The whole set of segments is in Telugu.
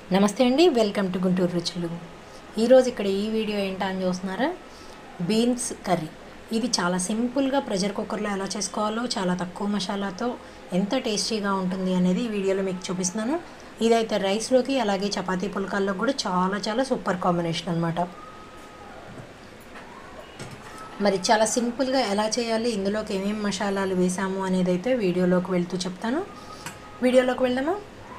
నమస్తే అండి వెల్కమ్ టు గుంటూరు రుచులు ఈరోజు ఇక్కడ ఈ వీడియో ఏంటా అని చూస్తున్నారా బీన్స్ కర్రీ ఇది చాలా సింపుల్గా ప్రెషర్ కుక్కర్లో ఎలా చేసుకోవాలో చాలా తక్కువ మసాలాతో ఎంత టేస్టీగా ఉంటుంది అనేది ఈ వీడియోలో మీకు చూపిస్తున్నాను ఇదైతే రైస్లోకి అలాగే చపాతీ పుల్కాల్లో కూడా చాలా చాలా సూపర్ కాంబినేషన్ అనమాట మరి చాలా సింపుల్గా ఎలా చేయాలి ఇందులోకి ఏమేమి మసాలాలు వేసాము అనేది అయితే వీడియోలోకి వెళ్తూ చెప్తాను వీడియోలోకి వెళ్దామా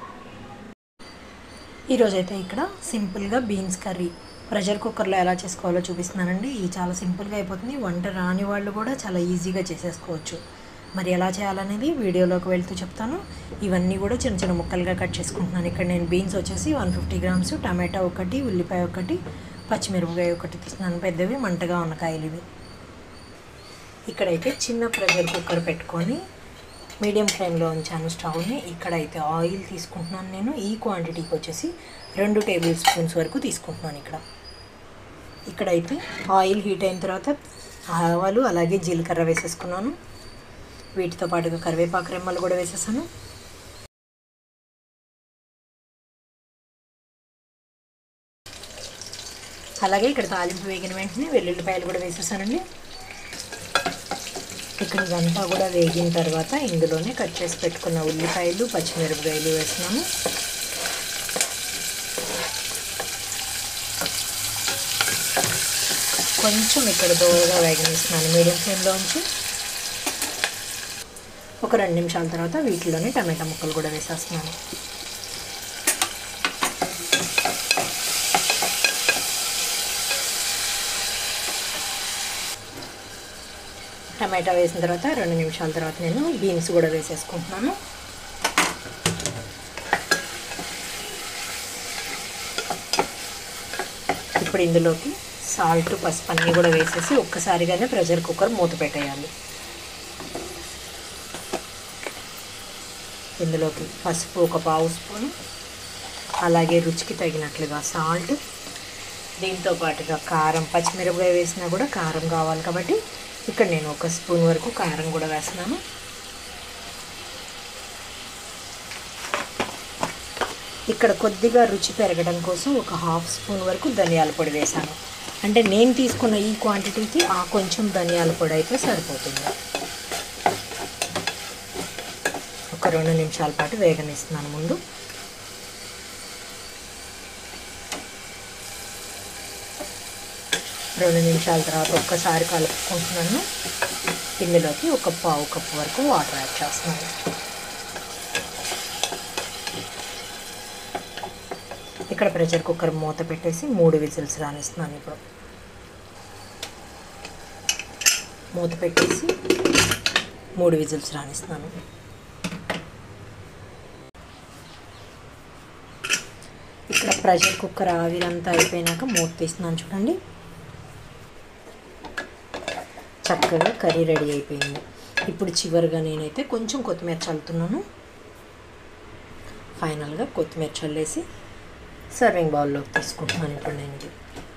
ఈరోజైతే ఇక్కడ సింపుల్గా బీన్స్ కర్రీ ప్రెషర్ కుక్కర్లో ఎలా చేసుకోవాలో చూపిస్తున్నానండి ఇది చాలా సింపుల్గా అయిపోతుంది వంట రాని వాళ్ళు కూడా చాలా ఈజీగా చేసేసుకోవచ్చు మరి ఎలా చేయాలనేది వీడియోలోకి వెళ్తూ చెప్తాను ఇవన్నీ కూడా చిన్న చిన్న ముక్కలుగా కట్ చేసుకుంటున్నాను ఇక్కడ నేను బీన్స్ వచ్చేసి వన్ ఫిఫ్టీ గ్రామ్స్ టమాటా ఒకటి ఉల్లిపాయ ఒకటి పచ్చిమిరపకాయ ఒకటి తీసుకున్నాను పెద్దవి మంటగా ఉన్న కాయలు ఇవి ఇక్కడైతే చిన్న ప్రెషర్ కుక్కర్ పెట్టుకొని మీడియం ఫ్లేమ్లో ఉంచాను స్టవ్ని ఇక్కడైతే ఆయిల్ తీసుకుంటున్నాను నేను ఈ క్వాంటిటీకి వచ్చేసి రెండు టేబుల్ స్పూన్స్ వరకు తీసుకుంటున్నాను ఇక్కడ ఇక్కడైతే ఆయిల్ హీట్ అయిన తర్వాత ఆవాలు అలాగే జీలకర్ర వేసేసుకున్నాను వీటితో పాటుగా కరివేపాకు రెమ్మలు కూడా వేసేసాను అలాగే ఇక్కడ తాలింపు వేగిన వెంటనే వెల్లుల్లిపాయలు కూడా వేసేసానండి ఇక్కడ ఇదంతా కూడా వేగిన తర్వాత ఇందులోనే కట్ చేసి పెట్టుకున్న ఉల్లిపాయలు పచ్చిమిరపకాయలు వేస్తున్నాము కొంచెం ఇక్కడ దోరగా వేగనిస్తున్నాను మీడియం ఫ్లేమ్లో ఉంచి ఒక రెండు నిమిషాల తర్వాత వీటిలోనే టమాటా ముక్కలు కూడా వేసేస్తున్నాను టమాటా వేసిన తర్వాత రెండు నిమిషాల తర్వాత నేను బీన్స్ కూడా వేసేసుకుంటున్నాను ఇప్పుడు ఇందులోకి సాల్ట్ పసుపు అన్నీ కూడా వేసేసి ఒక్కసారిగానే ప్రెషర్ కుక్కర్ మూత పెట్టేయాలి ఇందులోకి పసుపు ఒక పావు స్పూన్ అలాగే రుచికి తగినట్లుగా సాల్ట్ దీంతో పాటుగా కారం పచ్చిమిరపకాయ వేసినా కూడా కారం కావాలి కాబట్టి ఇక్కడ నేను ఒక స్పూన్ వరకు కారం కూడా వేస్తున్నాను ఇక్కడ కొద్దిగా రుచి పెరగడం కోసం ఒక హాఫ్ స్పూన్ వరకు ధనియాల పొడి వేసాను అంటే నేను తీసుకున్న ఈ క్వాంటిటీకి ఆ కొంచెం ధనియాల పొడి అయితే సరిపోతుంది ఒక రెండు నిమిషాల పాటు వేగనిస్తున్నాను ముందు రెండు నిమిషాల తర్వాత ఒక్కసారి కలుపుకుంటున్నాను ఇందులోకి ఒక పావు కప్పు వరకు వాటర్ యాడ్ చేస్తున్నాను ఇక్కడ ప్రెషర్ కుక్కర్ మూత పెట్టేసి మూడు విజిల్స్ రానిస్తున్నాను ఇప్పుడు మూత పెట్టేసి మూడు విజిల్స్ రానిస్తున్నాను ఇక్కడ ప్రెషర్ కుక్కర్ ఆవిరంతా అయిపోయినాక మూత తీస్తున్నాను చూడండి చక్కగా కర్రీ రెడీ అయిపోయింది ఇప్పుడు చివరిగా నేనైతే కొంచెం కొత్తిమీర చల్లుతున్నాను ఫైనల్గా కొత్తిమీర చల్లేసి సర్వింగ్ బౌల్లోకి తీసుకుంటున్నాను ఇప్పుడు నేను ఇది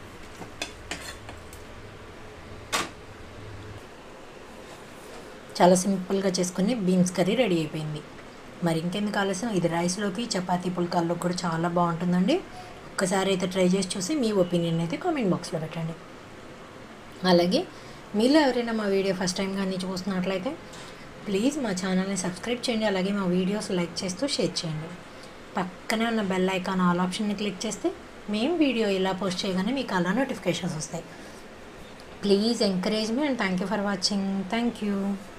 చాలా సింపుల్గా చేసుకుని బీన్స్ కర్రీ రెడీ అయిపోయింది మరి ఇంకెందుకు ఆలస్యం ఇది రైస్లోకి చపాతీ పుల్కాల్లో కూడా చాలా బాగుంటుందండి ఒక్కసారి అయితే ట్రై చేసి చూసి మీ ఒపీనియన్ అయితే కామెంట్ బాక్స్లో పెట్టండి అలాగే మీలో ఎవరైనా మా వీడియో ఫస్ట్ టైం కానీ చూస్తున్నట్లయితే ప్లీజ్ మా ఛానల్ని సబ్స్క్రైబ్ చేయండి అలాగే మా వీడియోస్ లైక్ చేస్తూ షేర్ చేయండి పక్కనే ఉన్న బెల్ ఐకాన్ ఆల్ ఆప్షన్ని క్లిక్ చేస్తే మేము వీడియో ఇలా పోస్ట్ చేయగానే మీకు అలా నోటిఫికేషన్స్ వస్తాయి ప్లీజ్ ఎంకరేజ్ మీ and thank you for watching thank you